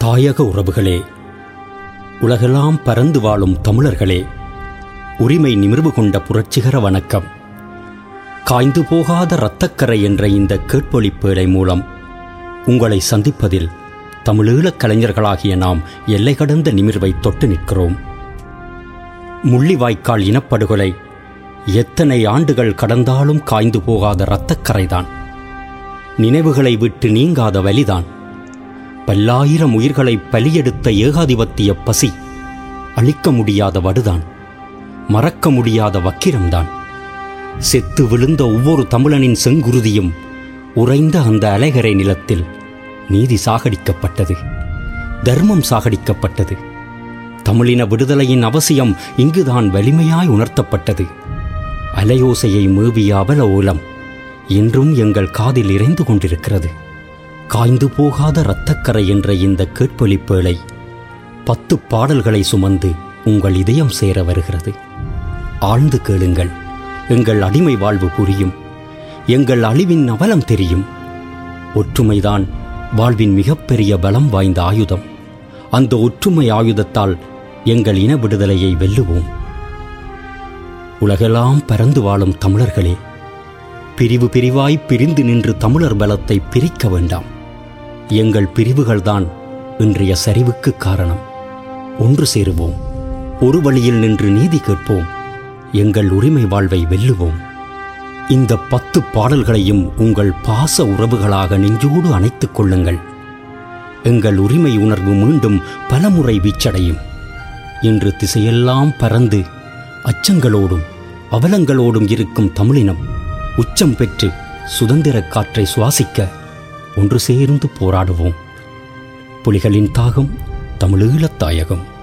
தாயக உறவுகளே உலகெல்லாம் பறந்து வாழும் தமிழர்களே உரிமை நிமிர்வு கொண்ட புரட்சிகர வணக்கம் காய்ந்து போகாத இரத்தக்கரை என்ற இந்த கேட்பொலி பேழை மூலம் உங்களை சந்திப்பதில் தமிழீழக் கலைஞர்களாகிய நாம் எல்லை கடந்த நிமிர்வை தொட்டு நிற்கிறோம் முள்ளிவாய்க்கால் இனப்படுகொலை எத்தனை ஆண்டுகள் கடந்தாலும் காய்ந்து போகாத இரத்தக்கரைதான் நினைவுகளை விட்டு நீங்காத வலிதான் பல்லாயிரம் உயிர்களை பலியெடுத்த ஏகாதிபத்திய பசி அழிக்க முடியாத வடுதான் மறக்க முடியாத வக்கிரம்தான் செத்து விழுந்த ஒவ்வொரு தமிழனின் செங்குருதியும் உறைந்த அந்த அலைகரை நிலத்தில் நீதி சாகடிக்கப்பட்டது தர்மம் சாகடிக்கப்பட்டது தமிழின விடுதலையின் அவசியம் இங்குதான் வலிமையாய் உணர்த்தப்பட்டது அலையோசையை மேவிய அவல ஓலம் இன்றும் எங்கள் காதில் இறைந்து கொண்டிருக்கிறது காய்ந்து போகாத இரத்தக்கரை என்ற இந்த கேட்பொலி பேழை பத்து பாடல்களை சுமந்து உங்கள் இதயம் சேர வருகிறது ஆழ்ந்து கேளுங்கள் எங்கள் அடிமை வாழ்வு புரியும் எங்கள் அழிவின் அவலம் தெரியும் ஒற்றுமைதான் வாழ்வின் மிகப்பெரிய பலம் வாய்ந்த ஆயுதம் அந்த ஒற்றுமை ஆயுதத்தால் எங்கள் இன விடுதலையை வெல்லுவோம் உலகெல்லாம் பறந்து வாழும் தமிழர்களே பிரிவு பிரிவாய் பிரிந்து நின்று தமிழர் பலத்தை பிரிக்க வேண்டாம் எங்கள் பிரிவுகள்தான் இன்றைய சரிவுக்கு காரணம் ஒன்று சேருவோம் ஒரு வழியில் நின்று நீதி கேட்போம் எங்கள் உரிமை வாழ்வை வெல்லுவோம் இந்த பத்து பாடல்களையும் உங்கள் பாச உறவுகளாக நெஞ்சோடு அணைத்துக் கொள்ளுங்கள் எங்கள் உரிமை உணர்வு மீண்டும் பலமுறை வீச்சடையும் இன்று திசையெல்லாம் பறந்து அச்சங்களோடும் அவலங்களோடும் இருக்கும் தமிழினம் உச்சம் பெற்று சுதந்திரக் காற்றை சுவாசிக்க ஒன்று சேர்ந்து போராடுவோம் புலிகளின் தாகம் தமிழீழத் தாயகம்